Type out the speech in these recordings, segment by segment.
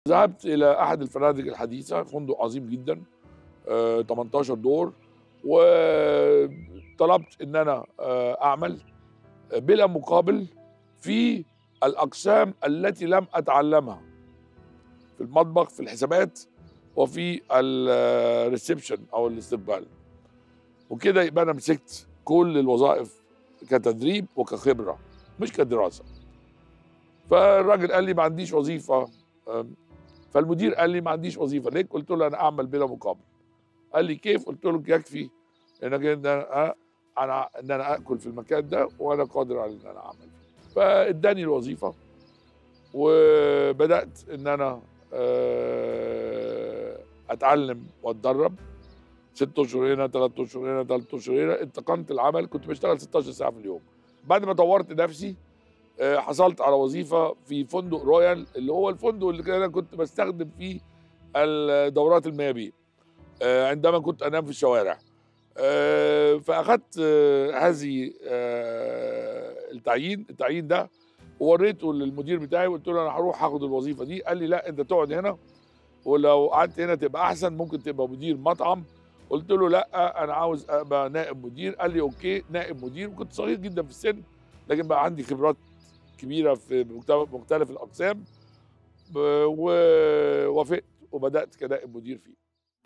ذهبت الى احد الفنادق الحديثه فندق عظيم جدا آه، 18 دور وطلبت ان انا آه، اعمل بلا مقابل في الاقسام التي لم اتعلمها في المطبخ في الحسابات وفي الريسبشن او الاستقبال وكده يبقى انا مسكت كل الوظائف كتدريب وكخبره مش كدراسه فالراجل قال لي ما عنديش وظيفه أم، فالمدير قال لي ما عنديش وظيفه ليك قلت له انا اعمل بلا مقابل قال لي كيف قلت له يكفي انك ان انا انا ان انا اكل في المكان ده وانا قادر على ان انا اعمل فيه فاداني الوظيفه وبدات ان انا آه، اتعلم واتدرب ست اشهر هنا ثلاث اشهر هنا ثلاث اشهر هنا اتقنت العمل كنت بشتغل 16 ساعه في اليوم بعد ما طورت نفسي آه، حصلت على وظيفه في فندق رويال اللي هو الفندق اللي انا كنت بستخدم فيه الدورات الميابيه آه، عندما كنت انام في الشوارع آه، فاخذت آه، هذه آه، التعيين التعيين ده ووريته للمدير بتاعي وقلت له انا هروح هاخد الوظيفه دي قال لي لا انت تقعد هنا ولو قعدت هنا تبقى احسن ممكن تبقى مدير مطعم قلت له لا انا عاوز ابقى نائب مدير قال لي اوكي نائب مدير وكنت صغير جدا في السن لكن بقى عندي خبرات كبيره في مختلف- مختلف الاقسام ب- ووافقت وبدات كنائب مدير فيه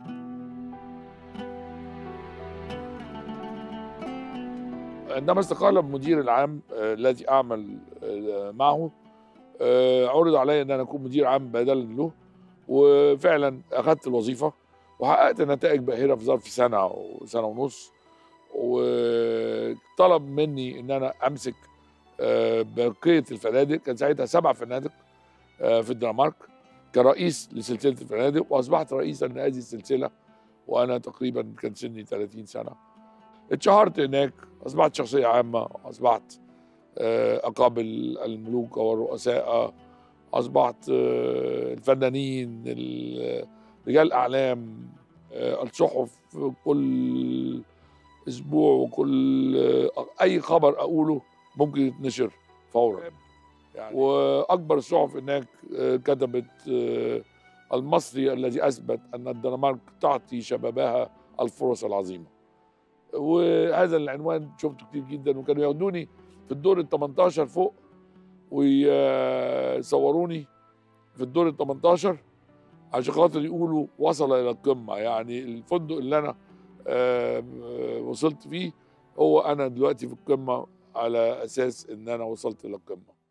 عندما استقال المدير العام آه، الذي اعمل آه، معه آه، عرض علي ان انا اكون مدير عام بدلا له وفعلا اخذت الوظيفه وحققت نتائج باهره في ظرف سنه او سنه ونص وطلب مني ان انا امسك آه، بقيه الفنادق كان ساعتها سبع فنادق آه، في الدنمارك كرئيس لسلسله الفنادق واصبحت رئيسا لهذه السلسله وانا تقريبا كان سني 30 سنه اتشهرت هناك اصبحت شخصيه عامه اصبحت آه، اقابل الملوك والرؤساء اصبحت آه، الفنانين ال- رجال الاعلام آه، الصحف كل اسبوع وكل آه، اي خبر اقوله ممكن يتنشر فورا يعني واكبر الصحف هناك آه، كتبت آه، المصري الذي اثبت ان الدنمارك تعطي شبابها الفرص العظيمه وهذا العنوان شفته كتير جدا وكانوا ياخدوني في الدور ال 18 فوق ويصوروني في الدور ال 18 عشان خاطر يقولوا وصل الى القمه يعني الفندق اللي انا آه، وصلت فيه هو انا دلوقتي في القمه على اساس ان انا وصلت الى القمه